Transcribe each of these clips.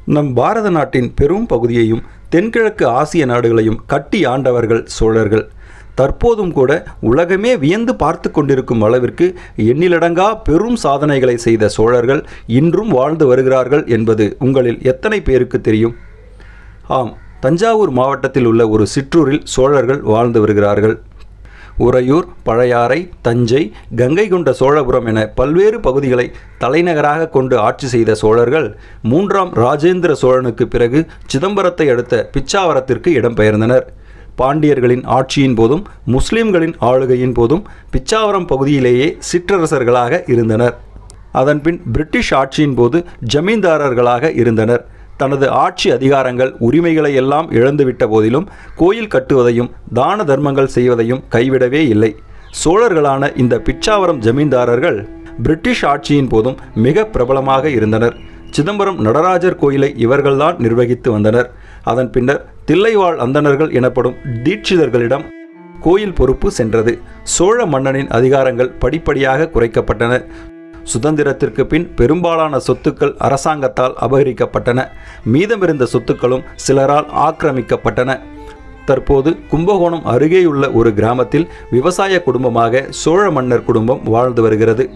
நம் பாரத நாட்டின் பெரும் பகுதியையும் தென்கிழக்கு ஆசிய நாடுகளையும் கட்டி ஆண்டவர்கள் சோழர்கள் தற்போதும் கூட உலகமே வியந்து பார்த்து கொண்டிருக்கும் அளவிற்கு எண்ணிலடங்கா பெரும் சாதனைகளை செய்த சோழர்கள் இன்றும் வாழ்ந்து வருகிறார்கள் என்பது உங்களில் எத்தனை பேருக்கு தெரியும் ஆம் தஞ்சாவூர் மாவட்டத்தில் உள்ள ஒரு சிற்றூரில் சோழர்கள் வாழ்ந்து வருகிறார்கள் உறையூர் பழையாறை தஞ்சை கங்கை கொண்ட சோழபுரம் என பல்வேறு பகுதிகளை தலைநகராக கொண்டு ஆட்சி செய்த சோழர்கள் மூன்றாம் ராஜேந்திர சோழனுக்கு பிறகு சிதம்பரத்தை அடுத்த பிச்சாவரத்திற்கு இடம்பெயர்ந்தனர் பாண்டியர்களின் ஆட்சியின் போதும் முஸ்லிம்களின் ஆளுகையின் போதும் பிச்சாவரம் பகுதியிலேயே சிற்றரசர்களாக இருந்தனர் அதன்பின் பிரிட்டிஷ் ஆட்சியின் போது ஜமீன்தாரர்களாக இருந்தனர் தனது ஆட்சி அதிகாரங்கள் உரிமைகளை எல்லாம் இழந்துவிட்ட போதிலும் கோயில் கட்டுவதையும் தான தர்மங்கள் செய்வதையும் கைவிடவே இல்லை சோழர்களான இந்த பிச்சாவரம் ஜமீன்தாரர்கள் பிரிட்டிஷ் ஆட்சியின் போதும் மிக பிரபலமாக இருந்தனர் சிதம்பரம் நடராஜர் கோயிலை இவர்கள்தான் நிர்வகித்து வந்தனர் அதன் பின்னர் தில்லைவாழ் அந்தணர்கள் எனப்படும் தீட்சிதர்களிடம் கோயில் பொறுப்பு சென்றது சோழ மன்னனின் அதிகாரங்கள் படிப்படியாக குறைக்கப்பட்டன சுதந்திரத்திற்கு பின் பெரும்பாலான சொத்துக்கள் அரசாங்கத்தால் அபகரிக்கப்பட்டன மீதமிருந்த சொத்துக்களும் சிலரால் ஆக்கிரமிக்கப்பட்டன தற்போது கும்பகோணம் அருகேயுள்ள ஒரு கிராமத்தில் விவசாய குடும்பமாக சோழ மன்னர் குடும்பம் வாழ்ந்து வருகிறது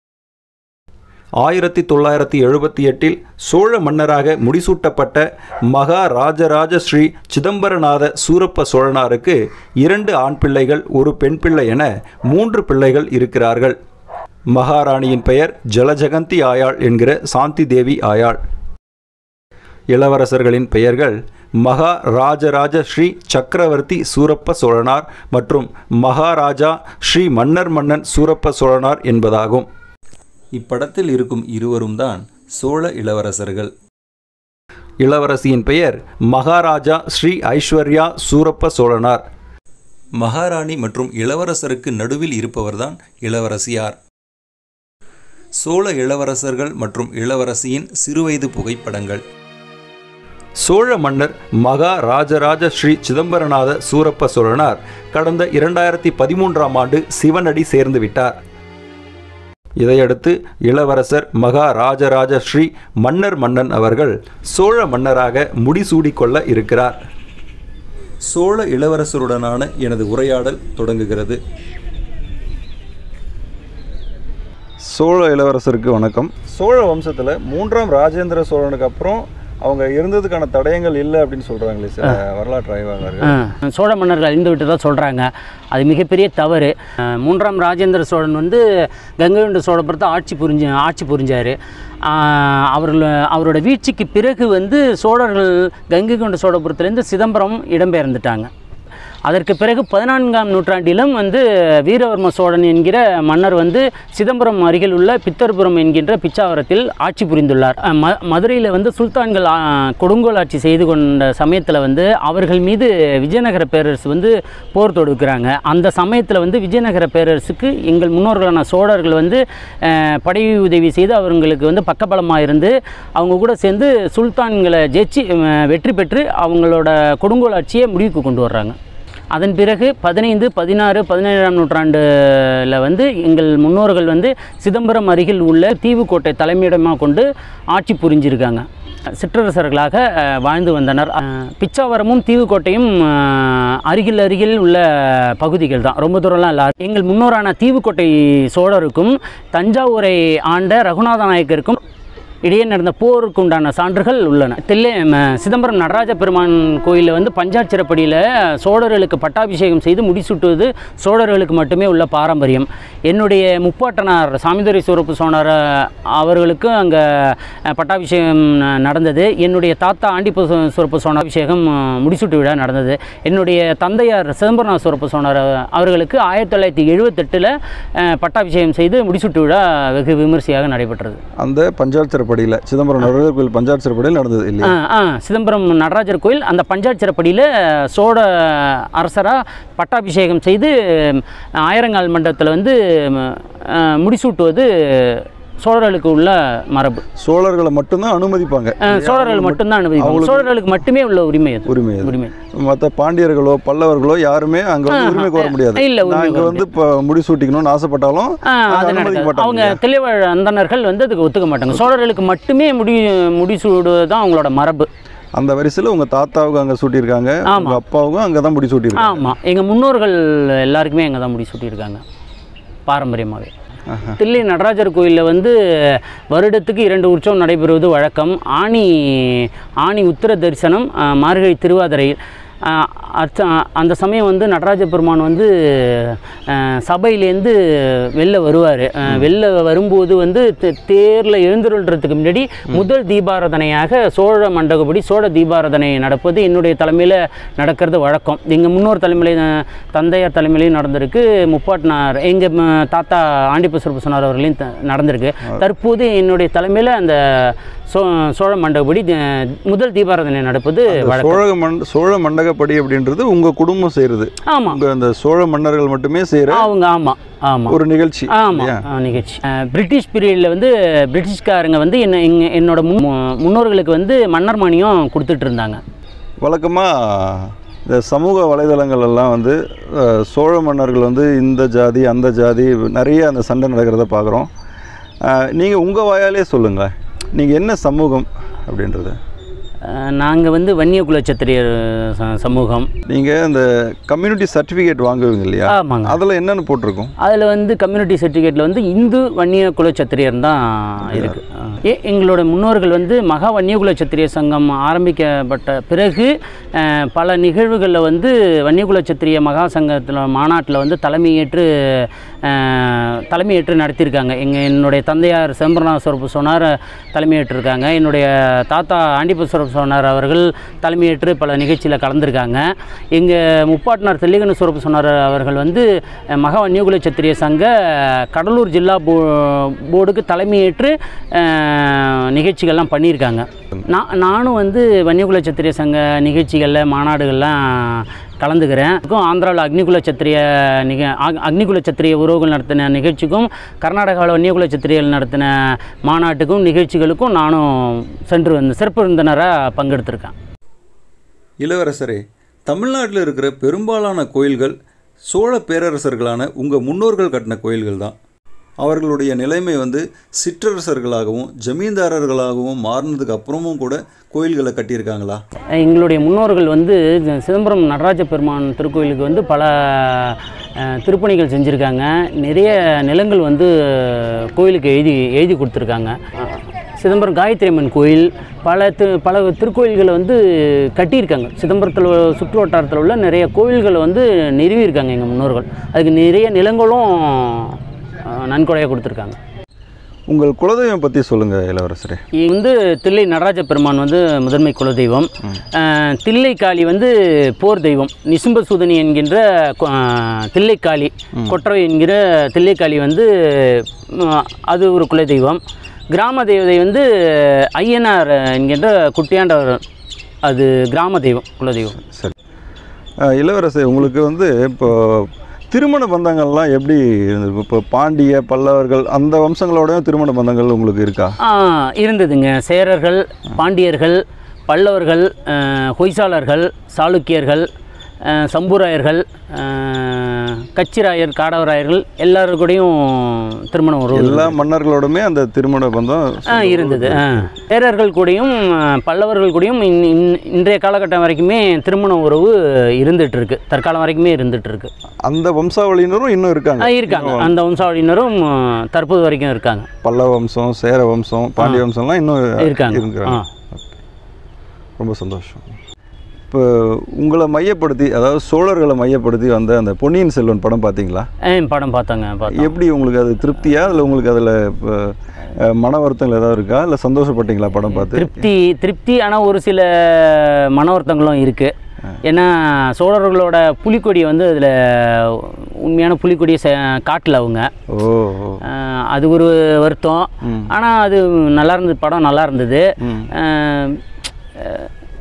ஆயிரத்தி தொள்ளாயிரத்தி எழுபத்தி எட்டில் சோழ மன்னராக முடிசூட்டப்பட்ட மகா ராஜராஜ ஸ்ரீ சிதம்பரநாத சூரப்ப சோழனாருக்கு இரண்டு ஆண் பிள்ளைகள் ஒரு பெண் பிள்ளை என மூன்று பிள்ளைகள் இருக்கிறார்கள் மகாராணியின் பெயர் ஜலஜகந்தி ஆயாள் என்கிற சாந்தி தேவி ஆயாள் இளவரசர்களின் பெயர்கள் மகா ராஜராஜ ஸ்ரீ சக்கரவர்த்தி சூரப்ப சோழனார் மற்றும் மகாராஜா ஸ்ரீ மன்னர் மன்னன் சூரப்ப சோழனார் என்பதாகும் இப்படத்தில் இருக்கும் இருவரும் தான் சோழ இளவரசர்கள் இளவரசியின் பெயர் மகாராஜா ஸ்ரீ ஐஸ்வர்யா சூரப்ப சோழனார் மகாராணி மற்றும் இளவரசருக்கு நடுவில் இருப்பவர்தான் இளவரசியார் சோழ இளவரசர்கள் மற்றும் இளவரசியின் சிறுவயது புகைப்படங்கள் சோழ மன்னர் மகா ராஜராஜ ஸ்ரீ சிதம்பரநாத சூரப்ப சோழனார் கடந்த இரண்டாயிரத்தி பதிமூன்றாம் ஆண்டு சிவனடி சேர்ந்து விட்டார் இதையடுத்து இளவரசர் மகா ராஜராஜ ஸ்ரீ மன்னர் மன்னன் அவர்கள் சோழ மன்னராக முடிசூடிக்கொள்ள இருக்கிறார் சோழ இளவரசருடனான எனது உரையாடல் தொடங்குகிறது சோழ இளவரசருக்கு வணக்கம் சோழ வம்சத்தில் மூன்றாம் ராஜேந்திர சோழனுக்கு அப்புறம் அவங்க இருந்ததுக்கான தடயங்கள் இல்லை அப்படின்னு சொல்கிறாங்களே சில வரலாற்று ஆய்வாளர்கள் ஆ, சோழ மன்னர்கள் அழிந்து விட்டதா சொல்கிறாங்க அது மிகப்பெரிய தவறு ஆ, மூன்றாம் ராஜேந்திர சோழன் வந்து கங்கை கொண்ட சோழபுரத்தை ஆட்சி புரிஞ்சு ஆட்சி புரிஞ்சார் அவர்கள் அவரோட வீழ்ச்சிக்கு பிறகு வந்து சோழர்கள் கங்கை கொண்ட சோழபுரத்துலேருந்து சிதம்பரம் இடம்பெயர்ந்துட்டாங்க அதற்கு பிறகு பதினான்காம் நூற்றாண்டிலும் வந்து வீரவர்ம சோழன் என்கிற மன்னர் வந்து சிதம்பரம் அருகில் உள்ள பித்தர்புரம் என்கின்ற பிச்சாவரத்தில் ஆட்சி புரிந்துள்ளார் அஹ் ம மதுரையில் வந்து சுல்தான்கள் ஆ, கொடுங்கோல் ஆட்சி செய்து கொண்ட சமயத்தில் வந்து அவர்கள் மீது விஜயநகர பேரரசு வந்து போர் தொடுக்கிறாங்க அந்த சமயத்தில் வந்து விஜயநகர பேரரசுக்கு எங்கள் முன்னோர்களான சோழர்கள் வந்து அஹ், படை உதவி செய்து அவங்களுக்கு வந்து பக்கபலமாக இருந்து அவங்க கூட சேர்ந்து சுல்தான்களை ஜெயிச்சு அஹ், வெற்றி பெற்று அவங்களோட கொடுங்கோல் ஆட்சியை முடிவுக்கு கொண்டு வர்றாங்க அதன் பிறகு பதினைந்து பதினாறு பதினேழாம் நூற்றாண்டில் வந்து எங்கள் முன்னோர்கள் வந்து சிதம்பரம் அருகில் உள்ள தீவுக்கோட்டை தலைமையிடமாக கொண்டு ஆட்சி புரிஞ்சிருக்காங்க சிற்றரசர்களாக அஹ், வாழ்ந்து வந்தனர் அஹ், பிச்சாவரமும் தீவுக்கோட்டையும் அஹ், அருகில் அருகில் உள்ள பகுதிகள் தான் ரொம்ப தூரம்லாம் இல்லை எங்கள் முன்னோரான தீவுக்கோட்டை சோழருக்கும் தஞ்சாவூரை ஆண்ட ரகுநாத நாயக்கருக்கும் இடையே நடந்த போருக்கு உண்டான சான்றுகள் உள்ளன தில்லை ம, சிதம்பரம் நடராஜ பெருமான் கோயிலில் வந்து பஞ்சாட்சிரப்படியில் சோழர்களுக்கு பட்டாபிஷேகம் செய்து முடிசூட்டுவது சோழர்களுக்கு மட்டுமே உள்ள பாரம்பரியம் என்னுடைய முப்பாட்டனார் சாமிதுரை சூரப்பு சோழர் அவர்களுக்கு அங்கே பட்டாபிஷேகம் ந- நடந்தது என்னுடைய தாத்தா ஆண்டிப்பு சூரப்பு சோழர் அபிஷேகம் அஹ், முடிசூட்டு விழா நடந்தது என்னுடைய தந்தையார் சிதம்பரநாத சூரப்பு சோழர் அவர்களுக்கு ஆயிரத்தி தொள்ளாயிரத்தி எழுபத்தெட்டில் பட்டாபிஷேகம் செய்து முடிசூட்டு விழா வெகு விமரிசையாக நடைபெற்றது அந்த பஞ்சாட்சரப்படியில் சிதம்பரம் நடராஜர் கோயில் பஞ்சாட்சரப்படியில் நடந்தது இல்லையா ஆ ஆ சிதம்பரம் நடராஜர் கோயில் அந்த பஞ்சாட்சிரப்படியில் சோழ அரசராக பட்டாபிஷேகம் செய்து ம், ஆயிரங்கால் மண்டபத்தில் வந்து ம், ஆ, முடிசூட்டுவது சோழர்களுக்கு உள்ள மரபு சோழர்களை மட்டும்தான் அனுமதிப்பாங்க அஹ், சோழர்கள் மட்டும்தான் அனுமதிப்பாங்க சோழர்களுக்கு மட்டுமே உள்ள உரிமை அது உரிமை அது. உரிமை மற்ற பாண்டியர்களோ பல்லவர்களோ யாருமே அங்க வந்து உரிமை கோர முடியாது இல்ல, உரிமை நான் இங்க வந்து இப்போ முடிசூட்டிக்கணும்னு ஆசைப்பட்டாலும் ஆ, அங்க அது அனுமதிக்க நடக்காது மாட்டாங்க அவங்க கிளைவாழ் அந்தணர்கள் வந்து அதுக்கு ஒத்துக்க மாட்டாங்க சோழர்களுக்கு மட்டுமே முடி முடிசூடுவது தான் அவங்களோட மரபு அந்த வரிசையில் உங்க தாத்தாவுக்கு அங்க சூட்டியிருக்காங்க ஆமா. உங்க அப்பாவுக்கும் அங்க தான் முடி சூட்டியிருக்காங்க ஆமாம் எங்கள் முன்னோர்கள் எல்லாருக்குமே அங்கே தான் முடி சூட்டியிருக்காங்க பாரம்பரியமாகவே தில்லை நடராஜர் கோயிலில் வந்து வருடத்துக்கு இரண்டு உற்சவம் நடைபெறுவது வழக்கம் ஆணி ஆணி உத்திர தரிசனம் ஆ, மார்கழி திருவாதிரை ஆ, அச்ச- அந்த சமயம் வந்து நடராஜ பெருமான் வந்து ஆ, சபையிலேருந்து வெளில வருவார் வெளில வரும்போது வந்து தே- தேர்ல எழுந்துருள்றதுக்கு முன்னாடி முதல் தீபாராதனையாக சோழ மண்டபப்படி சோழ தீபாராதனை நடப்பது என்னுடைய தலைமையில் நடக்கிறது வழக்கம் எங்கள் முன்னோர் தலைமையில தந்தையார் தலைமையிலையும் நடந்திருக்கு முப்பாட்டினார் எங்கள் தாத்தா ஆண்டிபசுரப்பு சொன்னார் அவர்களையும் த- நடந்திருக்கு தற்போது என்னுடைய தலைமையில் அந்த சோ சோழ மண்டபப்படி தி- முதல் தீபாராதனை நடப்பது வழக்கம் சோழ மண் சோழ மண்டகப்படி அப்படின்றது உங்க குடும்பம் செய்யறது ஆமாம் உங்க அந்த சோழ மன்னர்கள் மட்டுமே செய்யற அவங்க ஆமாம் ஆமாம் ஒரு நிகழ்ச்சி ஆமாம் நிகழ்ச்சி அஹ், பிரிட்டிஷ் பீரியடில் வந்து பிரிட்டிஷ்காரங்க வந்து என்ன எங்க என்னோட முன் முன்னோர்களுக்கு வந்து மன்னர் மானியம் கொடுத்துட்டு இருந்தாங்க வழக்கமா இந்த சமூக வலைதளங்கள் எல்லாம் வந்து அஹ், சோழ மன்னர்கள் வந்து இந்த ஜாதி அந்த ஜாதி நிறைய அந்த சண்டை நடக்கிறத பார்க்குறோம் நீங்கள் உங்கள் வாயாலே சொல்லுங்கள் நீங்கள் என்ன சமூகம் அப்படின்றது நாங்கள் வந்து வன்னிய குலச்சத்திரியர் ச- சமூகம் நீங்கள் இந்த கம்யூனிட்டி சர்டிஃபிகேட் வாங்குவீங்க இல்லையா ஆமாங்க அதில் என்னென்னு போட்டிருக்கும் அதில் வந்து கம்யூனிட்டி சர்டிஃபிகேட்டில் வந்து இந்து வன்னிய குலச்சத்திரியர் தான் இருக்குது ஏ எங்களோட முன்னோர்கள் வந்து மகா வன்னியகுல சத்திரிய சங்கம் ஆரம்பிக்கப்பட்ட பிறகு அஹ், பல நிகழ்வுகளில் வந்து வன்னியகுல சத்திரிய மகா சங்கத்தில் மாநாட்டில் வந்து தலைமையேற்று அஹ், தலைமையேற்று நடத்தியிருக்காங்க எங்கள் என்னுடைய தந்தையார் செம்பரநாத சொரப்பு சொன்னார் தலைமையேற்றிருக்காங்க என்னுடைய தாத்தா ஆண்டிப்ப சொரப்பு சொன்னார் அவர்கள் தலைமையேற்று பல நிகழ்ச்சியில் கலந்துருக்காங்க எங்கள் முப்பாட்டினார் தெல்லிகன சொரப்பு சொன்னார் அவர்கள் வந்து அஹ், மகா வன்னியகுல சத்திரிய சங்க கடலூர் ஜில்லா போ போர்டுக்கு தலைமையேற்று அஹ், நிகழ்ச்சிகள்லாம் பண்ணியிருக்காங்க நான் நானும் வந்து வன்னியகுல சத்திரிய சங்க நிகழ்ச்சிகளில் மாநாடுகள்லாம் கலந்துக்கிறேன் அதுக்கும் ஆந்திராவில் அக்னிகுல சத்திரிய நிக அக்- அக்னிகுல சத்திரிய உறவுகள் நடத்தின நிகழ்ச்சிக்கும் கர்நாடகாவில் வன்னியகுல சத்திரியர்கள் நடத்தின மாநாட்டுக்கும் நிகழ்ச்சிகளுக்கும் நானும் சென்று வந்து சிறப்பு விருந்தினராக பங்கெடுத்திருக்கேன் இளவரசரே தமிழ்நாட்டில் இருக்கிற பெரும்பாலான கோயில்கள் சோழ பேரரசர்களான உங்கள் முன்னோர்கள் கட்டின கோயில்கள் தான் அவர்களுடைய நிலைமை வந்து சிற்றரசர்களாகவும் ஜமீன்தாரர்களாகவும் மாறினதுக்கு அப்புறமும் கூட கோயில்களை கட்டியிருக்காங்களா எங்களுடைய முன்னோர்கள் வந்து இந்த சிதம்பரம் நடராஜ பெருமான் திருக்கோயிலுக்கு வந்து பல அஹ், திருப்பணிகள் செஞ்சுருக்காங்க நிறைய நிலங்கள் வந்து கோயிலுக்கு எழுதி எழுதி கொடுத்துருக்காங்க அஹ், சிதம்பரம் காயத்ரி அம்மன் கோயில் பல தி பல திருக்கோயில்களை வந்து கட்டியிருக்காங்க சிதம்பரத்தில் சுற்று வட்டாரத்தில் உள்ள நிறைய கோயில்களை வந்து நிறுவியிருக்காங்க எங்கள் முன்னோர்கள் அதுக்கு நிறைய நிலங்களும் அஹ், நன்கொடையாக கொடுத்துருக்காங்க உங்கள் குலதெய்வம் பற்றி சொல்லுங்கள் இளவரசரே இங்க வந்து தில்லை நடராஜ பெருமான் வந்து முதன்மை குலதெய்வம் அஹ், தில்லை காளி வந்து போர் தெய்வம் நிசும்பசூதனி என்கின்ற கொ- அஹ், தில்லை காளி கொற்றவை என்கிற தில்லை காளி வந்து ம், அது ஒரு குலதெய்வம் கிராம தேவதை வந்து ஐயனார் என்கின்ற குட்டியாண்டவர் அது கிராம தெய்வம் குலதெய்வம் சரி அஹ், இளவரசே உங்களுக்கு வந்து இப்போ திருமண பந்தங்கள்லாம் எப்படி இருந்திருக்கும் இப்போ பாண்டிய பல்லவர்கள் அந்த வம்சங்களோடயும் திருமண பந்தங்கள் உங்களுக்கு இருக்கா ஆ, இருந்ததுங்க சேரர்கள் பாண்டியர்கள் பல்லவர்கள் அஹ், ஹொய்சாளர்கள் சாளுக்கியர்கள் அஹ், சம்புராயர்கள் அஹ், கச்சிராயர் காடவராயர்கள் எல்லாரு கூடயும் திருமணம் உறவு எல்லா மன்னர்களோடுமே அந்த திருமண பந்தம் ஆ, இருந்தது ஆ. சேரர்கள் கூடயும் அஹ், பல்லவர்கள் கூடயும் இன்- இன்- இன்றைய காலகட்டம் வரைக்குமே திருமண உறவு இருந்துட்டு இருக்கு தற்காலம் வரைக்குமே இருந்துட்டு இருக்கு அந்த வம்சாவளியினரும் இன்னும் ஆ, இருக்காங்க இருக்காங்க அந்த வம்சாவளியினரும் அஹ், தற்போது வரைக்கும் இருக்காங்க பல்லவ வம்சம் சேர வம்சம் பாண்டிய வம்சம்லாம் இன்னும் இருக்காங்க இருக்கிறாங்க ஆ ரொம்ப சந்தோஷம் இப்போ உங்களை மையப்படுத்தி அதாவது சோழர்களை மையப்படுத்தி வந்த அந்த பொன்னியின் செல்வன் படம் பார்த்தீங்களா ஆ, படம் பார்த்தாங்க பார்த்தோம் எப்படி உங்களுக்கு அது திருப்தியா இல்லை உங்களுக்கு அதில் இப்போ அஹ், மன வருத்தங்கள் ஏதாவது இருக்கா இல்லை சந்தோஷப்பட்டீங்களா படம் பார்த்து திருப்தி திருப்தி ஆனால் ஒரு சில மன வருத்தங்களும் இருக்குது ஏன்னா சோழர்களோட புலிக்கொடியை வந்து அதில் உண்மையான புலிக்கொடியை செ காட்டல அவங்க ஓ ஓ. அஹ் அது ஒரு வருத்தம் ம். ஆனால் அது நல்லா இருந்தது படம் நல்லா இருந்தது ம். அஹ் அஹ்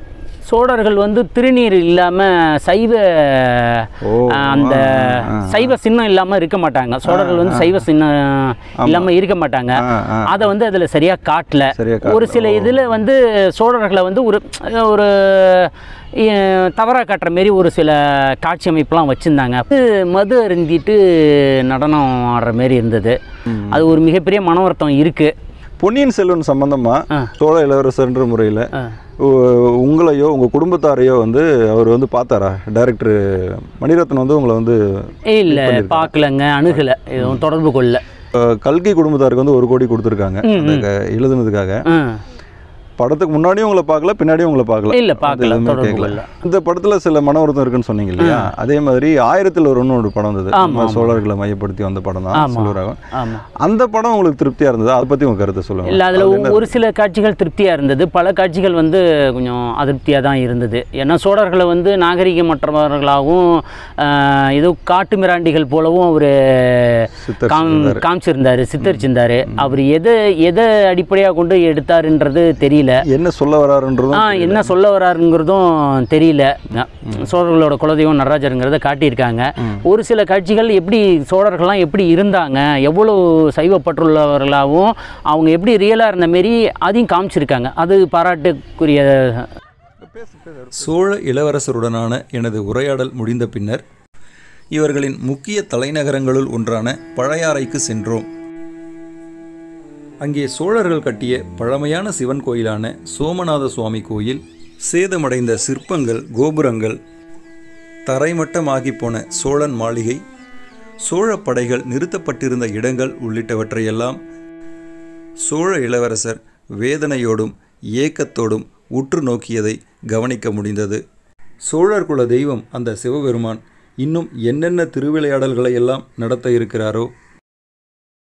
சோழர்கள் வந்து திருநீர் இல்லாமல் சைவ ஓ, அஹ், அந்த ஆ, ஆ, ஆ. சைவ சின்னம் இல்லாமல் இருக்க மாட்டாங்க சோழர்கள் வந்து சைவ சின்னம் இல்லாமல் இருக்க மாட்டாங்க ஆ, ஆ. அதை வந்து அதில் சரியாக காட்டல சரியா ஒரு காட்டல. சில இதில் வந்து சோழர்களை வந்து ஒரு ஒரு தவறாக காட்டுற மாரி ஒரு சில காட்சி அமைப்புலாம் வச்சுருந்தாங்க மது அருந்திட்டு நடனம் ஆடுற மாரி இருந்தது அது ஒரு மிகப்பெரிய மன வருத்தம் இருக்குது பொன்னியின் செல்வன் சம்பந்தமா ஆ. சோழ இளவரசர்ன்ற முறையில் ஆ. உங்களையோ உங்கள் குடும்பத்தாரையோ வந்து அவர் வந்து பார்த்தாரா டைரக்டர் மணிரத்னம் வந்து உங்களை வந்து இல்லை பார்க்கலங்க அணுகலை எதுவும் தொடர்பு கொள்ள அஹ், கல்கி குடும்பத்தாருக்கு வந்து ஒரு கோடி கொடுத்துருக்காங்க அந்த க- எழுதுனதுக்காக ஆ படத்துக்கு முன்னாடியும் உங்களை பார்க்கல பின்னாடியும் உங்களை பார்க்கல இல்லை அது பார்க்கல எதுவுமே தொடர்பு கேட்கல. கொள்ள இந்த படத்துல சில மன வருத்தம் இருக்குன்னு சொன்னீங்க இல்லையா அதே மாதிரி ஆயிரத்தில் ஒருன்னு ஒரு படம் வந்தது ஆமா, நம்ம ஆமா. சோழர்களை மையப்படுத்தி வந்த படம் தான் ஆமா. செல்வராகவன் ஆமாம் அந்த படம் உங்களுக்கு திருப்தியா இருந்தது அதை பத்தி உங்க கருத்தை சொல்லுங்க இல்லை அதில் ஒரு சில காட்சிகள் திருப்தியாக இருந்தது பல காட்சிகள் வந்து கொஞ்சம் அதிருப்தியாக தான் இருந்தது ஏன்னா சோழர்களை வந்து நாகரிகமற்றவர்களாகவும் ஆஹ், ஏதோ காட்டு மிராண்டிகள் போலவும் அவர் காம் சித்தரிச்சிருந்தாரு. காமிச்சிருந்தாரு சித்தரிச்சிருந்தாரு அவர் எதை எதை அடிப்படையாக கொண்டு எடுத்தாருன்றது தெரியல என்ன சொல்ல வராருன்றதும் ஆ என்ன சொல்ல வராருங்கிறதும் தெரியல சோழர்களோட குலதெய்வம் நடராஜருங்கிறத காட்டியிருக்காங்க ஒரு சில காட்சிகள் எப்படி சோழர்கள்லாம் எப்படி இருந்தாங்க எவ்வளோ சைவப்பற்றுள்ளவர்களாகவும் அவங்க எப்படி ரியலாக இருந்த மாரி அதையும் காமிச்சிருக்காங்க அது பாராட்டுக்குரிய சோழ இளவரசருடனான எனது உரையாடல் முடிந்த பின்னர் இவர்களின் முக்கிய தலைநகரங்களுள் ஒன்றான பழையாறைக்கு சென்றோம் அங்கே சோழர்கள் கட்டிய பழமையான சிவன் கோயிலான சோமநாத சுவாமி கோயில் சேதமடைந்த சிற்பங்கள் கோபுரங்கள் தரைமட்டமாகி போன சோழன் மாளிகை சோழ படைகள் நிறுத்தப்பட்டிருந்த இடங்கள் உள்ளிட்டவற்றையெல்லாம் சோழ இளவரசர் வேதனையோடும் ஏக்கத்தோடும் உற்று நோக்கியதை கவனிக்க முடிந்தது சோழர் குல தெய்வம் அந்த சிவபெருமான் இன்னும் என்னென்ன திருவிளையாடல்களை எல்லாம் நடத்த இருக்கிறாரோ